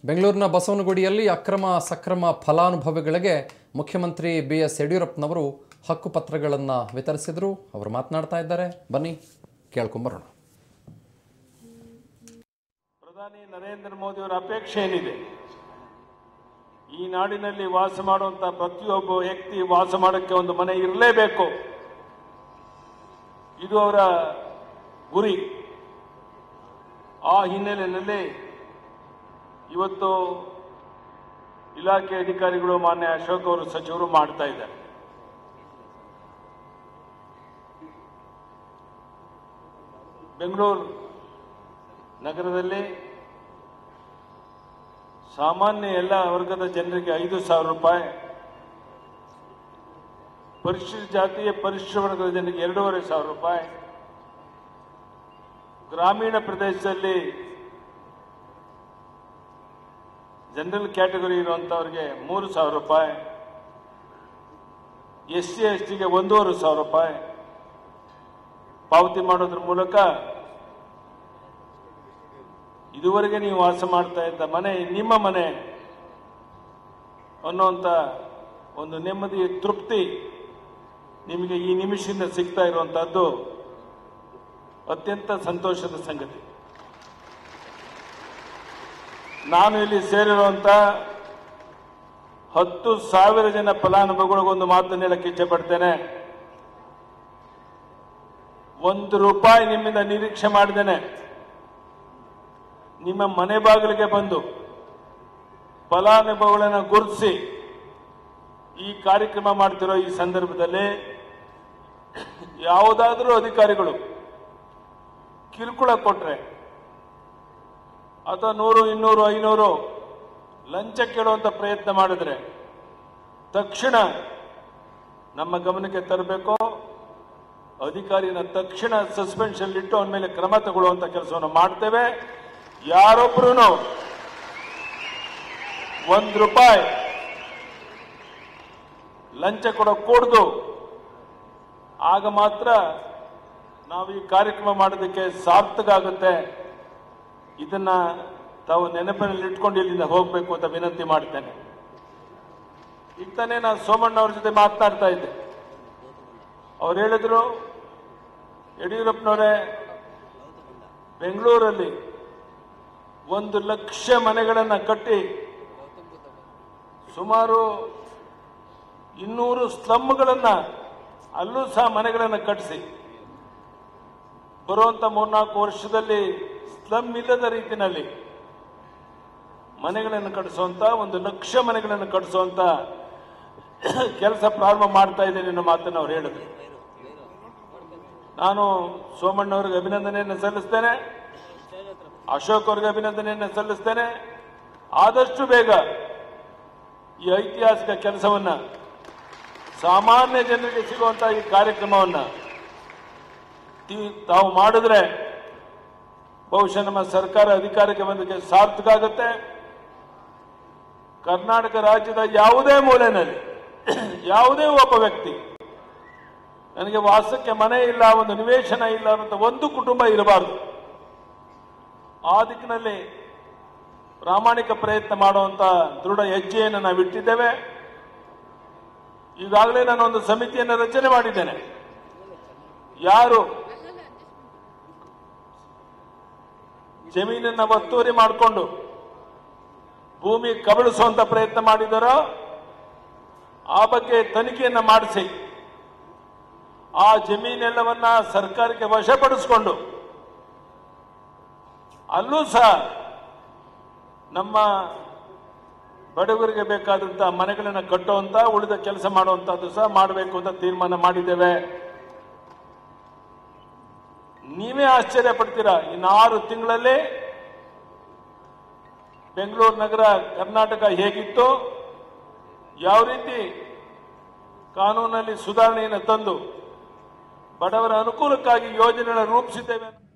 ಬೆಂಗಳೂರಿನ ಬಸವನಗುಡಿಯಲ್ಲಿ ಅಕ್ರಮ ಸಕ್ರಮ ಫಲಾನುಭವಿಗಳಿಗೆ ಮುಖ್ಯಮಂತ್ರಿ ಬಿ ಎಸ್ ಯಡಿಯೂರಪ್ಪನವರು ಹಕ್ಕುಪತ್ರಗಳನ್ನು ವಿತರಿಸಿದರು ಅವರು ಮಾತನಾಡ್ತಾ ಇದ್ದಾರೆ ಬನ್ನಿ ಕೇಳ್ಕೊಂಬರೋಣ ಪ್ರಧಾನಿ ನರೇಂದ್ರ ಮೋದಿ ಅವರ ಅಪೇಕ್ಷೆ ಏನಿದೆ ಈ ನಾಡಿನಲ್ಲಿ ವಾಸ ಮಾಡುವಂತ ಪ್ರತಿಯೊಬ್ಬ ವ್ಯಕ್ತಿ ವಾಸ ಮಾಡೋಕ್ಕೆ ಒಂದು ಮನೆ ಇರಲೇಬೇಕು ಇದು ಅವರ ಗುರಿ ಆ ಹಿನ್ನೆಲೆಯಲ್ಲಿ ಇವತ್ತು ಇಲಾಖೆ ಅಧಿಕಾರಿಗಳು ಮಾನ್ಯ ಅಶೋಕ್ ಅವರು ಸಚಿವರು ಮಾಡ್ತಾ ಇದ್ದಾರೆ ಬೆಂಗಳೂರು ನಗರದಲ್ಲಿ ಸಾಮಾನ್ಯ ಎಲ್ಲ ವರ್ಗದ ಜನರಿಗೆ ಐದು ಸಾವಿರ ರೂಪಾಯಿ ಪರಿಶಿಷ್ಟ ಜಾತಿಯ ಪರಿಶಿಷ್ಟ ವರ್ಗದ ಜನರಿಗೆ ಎರಡೂವರೆ ಸಾವಿರ ರೂಪಾಯಿ ಗ್ರಾಮೀಣ ಪ್ರದೇಶದಲ್ಲಿ ಜನರಲ್ ಕ್ಯಾಟಗರಿ ಇರುವಂತವರಿಗೆ ಮೂರು ಸಾವಿರ ರೂಪಾಯಿ ಎಸ್ ಸಿ ಎಸ್ ಟಿಗೆ ಒಂದೂವರೆ ಸಾವಿರ ರೂಪಾಯಿ ಪಾವತಿ ಮಾಡೋದ್ರ ಮೂಲಕ ಇದುವರೆಗೆ ನೀವು ವಾಸ ಮಾಡ್ತಾ ಇದ್ದ ಮನೆ ನಿಮ್ಮ ಮನೆ ಅನ್ನುವಂಥ ಒಂದು ನೆಮ್ಮದಿ ತೃಪ್ತಿ ನಿಮಗೆ ಈ ನಿಮಿಷದಿಂದ ಸಿಗ್ತಾ ಇರುವಂತಹದ್ದು ಅತ್ಯಂತ ಸಂತೋಷದ ಸಂಗತಿ ನಾನು ಇಲ್ಲಿ ಸೇರಿರುವಂತ ಹತ್ತು ಸಾವಿರ ಜನ ಫಲಾನುಭವಿಗಳಿಗೊಂದು ಮಾತನ್ನು ಹೇಳಕ್ಕೆ ಇಚ್ಛೆ ಪಡ್ತೇನೆ ಒಂದು ರೂಪಾಯಿ ನಿಮ್ಮಿಂದ ನಿರೀಕ್ಷೆ ಮಾಡಿದ್ದೇನೆ ನಿಮ್ಮ ಮನೆ ಬಾಗಿಲಿಗೆ ಬಂದು ಫಲಾನುಭವಿಗಳನ್ನು ಗುರುತಿಸಿ ಈ ಕಾರ್ಯಕ್ರಮ ಮಾಡ್ತಿರೋ ಈ ಸಂದರ್ಭದಲ್ಲಿ ಯಾವುದಾದ್ರೂ ಅಧಿಕಾರಿಗಳು ಕಿರುಕುಳ ಕೊಟ್ರೆ ಅಥವಾ ನೂರು ಇನ್ನೂರು ಐನೂರು ಲಂಚ ಕೇಳುವಂತ ಪ್ರಯತ್ನ ಮಾಡಿದ್ರೆ ತಕ್ಷಣ ನಮ್ಮ ಗಮನಕ್ಕೆ ತರಬೇಕು ಅಧಿಕಾರಿನ ತಕ್ಷಣ ಸಸ್ಪೆನ್ಷನ್ ಇಟ್ಟು ಅವನ ಮೇಲೆ ಕ್ರಮ ತಗೊಳ್ಳುವಂತ ಕೆಲಸವನ್ನು ಮಾಡ್ತೇವೆ ಯಾರೊಬ್ರು ಒಂದು ರೂಪಾಯಿ ಲಂಚ ಕೊಡೋ ಕೂಡ್ದು ಆಗ ಮಾತ್ರ ನಾವು ಈ ಕಾರ್ಯಕ್ರಮ ಮಾಡೋದಕ್ಕೆ ಸಾರ್ಥಕ ಆಗುತ್ತೆ ಇದನ್ನ ತಾವು ನೆನಪಿನಲ್ಲಿ ಇಟ್ಕೊಂಡು ಇಲ್ಲಿಂದ ಹೋಗಬೇಕು ಅಂತ ವಿನಂತಿ ಮಾಡ್ತೇನೆ ಈಗ ತಾನೇ ನಾನು ಸೋಮಣ್ಣ ಅವ್ರ ಜೊತೆ ಮಾತನಾಡ್ತಾ ಇದ್ದೆ ಅವ್ರು ಹೇಳಿದ್ರು ಯಡಿಯೂರಪ್ಪನವರೇ ಬೆಂಗಳೂರಲ್ಲಿ ಒಂದು ಲಕ್ಷ ಮನೆಗಳನ್ನು ಕಟ್ಟಿ ಸುಮಾರು ಇನ್ನೂರು ಸ್ಲಮ್ಗಳನ್ನು ಅಲ್ಲೂ ಸಹ ಮನೆಗಳನ್ನು ಕಟ್ಟಿಸಿ ಬರುವಂತ ಮೂರ್ನಾಲ್ಕು ವರ್ಷದಲ್ಲಿ ಸ್ಲಮ್ ಇಲ್ಲದ ರೀತಿಯಲ್ಲಿ ಮನೆಗಳನ್ನು ಕಟ್ಟಿಸುವಂತ ಒಂದು ಲಕ್ಷ ಮನೆಗಳನ್ನು ಕಟ್ಟಿಸುವಂತ ಕೆಲಸ ಪ್ರಾರಂಭ ಮಾಡ್ತಾ ಇದ್ದೇನೆ ಅನ್ನೋ ಮಾತನ್ನು ಅವ್ರು ಹೇಳಿದ್ರು ನಾನು ಸೋಮಣ್ಣವ್ರಿಗೆ ಅಭಿನಂದನೆಯನ್ನು ಸಲ್ಲಿಸ್ತೇನೆ ಅಶೋಕ್ ಅವ್ರಿಗೆ ಅಭಿನಂದನೆಯನ್ನು ಸಲ್ಲಿಸ್ತೇನೆ ಆದಷ್ಟು ಬೇಗ ಈ ಐತಿಹಾಸಿಕ ಕೆಲಸವನ್ನ ಸಾಮಾನ್ಯ ಜನರಿಗೆ ಸಿಗುವಂತಹ ಈ ಕಾರ್ಯಕ್ರಮವನ್ನ ತಿ- ತಾವು ಮಾಡಿದ್ರೆ ಬಹುಶಃ ನಮ್ಮ ಸರ್ಕಾರ ಅಧಿಕಾರಕ್ಕೆ ಬಂದಕ್ಕೆ ಸಾರ್ಥಕ ಆಗುತ್ತೆ ಕರ್ನಾಟಕ ರಾಜ್ಯದ ಯಾವುದೇ ಮೂಲೆಯಲ್ಲಿ ಯಾವುದೇ ಒಬ್ಬ ವ್ಯಕ್ತಿ ನನಗೆ ವಾಸಕ್ಕೆ ಮನೆ ಇಲ್ಲ ಒಂದು ನಿವೇಶನ ಇಲ್ಲ ಅಂತ ಒಂದು ಕುಟುಂಬ ಇರಬಾರದು ಆ ದಿಕ್ಕಿನಲ್ಲಿ ಪ್ರಾಮಾಣಿಕ ಪ್ರಯತ್ನ ಮಾಡುವಂತ ದೃಢ ಹೆಜ್ಜೆಯನ್ನು ನಾವು ಇಟ್ಟಿದ್ದೇವೆ ಈಗಾಗಲೇ ನಾನು ಒಂದು ಸಮಿತಿಯನ್ನು ರಚನೆ ಮಾಡಿದ್ದೇನೆ ಯಾರು ಜಮೀನನ್ನ ಒತ್ತುವರಿ ಮಾಡಿಕೊಂಡು ಭೂಮಿ ಕಬಳಿಸುವಂತ ಪ್ರಯತ್ನ ಮಾಡಿದರೋ ಆ ಬಗ್ಗೆ ತನಿಖೆಯನ್ನ ಮಾಡಿಸಿ ಆ ಜಮೀನೆಲ್ಲವನ್ನ ಸರ್ಕಾರಕ್ಕೆ ವಶಪಡಿಸಿಕೊಂಡು ಅಲ್ಲೂ ಸಹ ನಮ್ಮ ಬಡವರಿಗೆ ಬೇಕಾದಂತ ಮನೆಗಳನ್ನು ಕಟ್ಟುವಂತ ಉಳಿದ ಕೆಲಸ ಮಾಡುವಂತದ್ದು ಸಹ ಮಾಡಬೇಕು ಅಂತ ತೀರ್ಮಾನ ಮಾಡಿದ್ದೇವೆ ನೀವೇ ಆಶ್ಚರ್ಯ ಪಡ್ತೀರಾ ಇನ್ನು ಆರು ತಿಂಗಳಲ್ಲಿ ಬೆಂಗಳೂರು ನಗರ ಕರ್ನಾಟಕ ಹೇಗಿತ್ತು ಯಾವ ರೀತಿ ಕಾನೂನಲ್ಲಿ ಸುಧಾರಣೆಯನ್ನು ತಂದು ಬಡವರ ಅನುಕೂಲಕ್ಕಾಗಿ ಯೋಜನೆಗಳನ್ನು ರೂಪಿಸಿದ್ದೇವೆ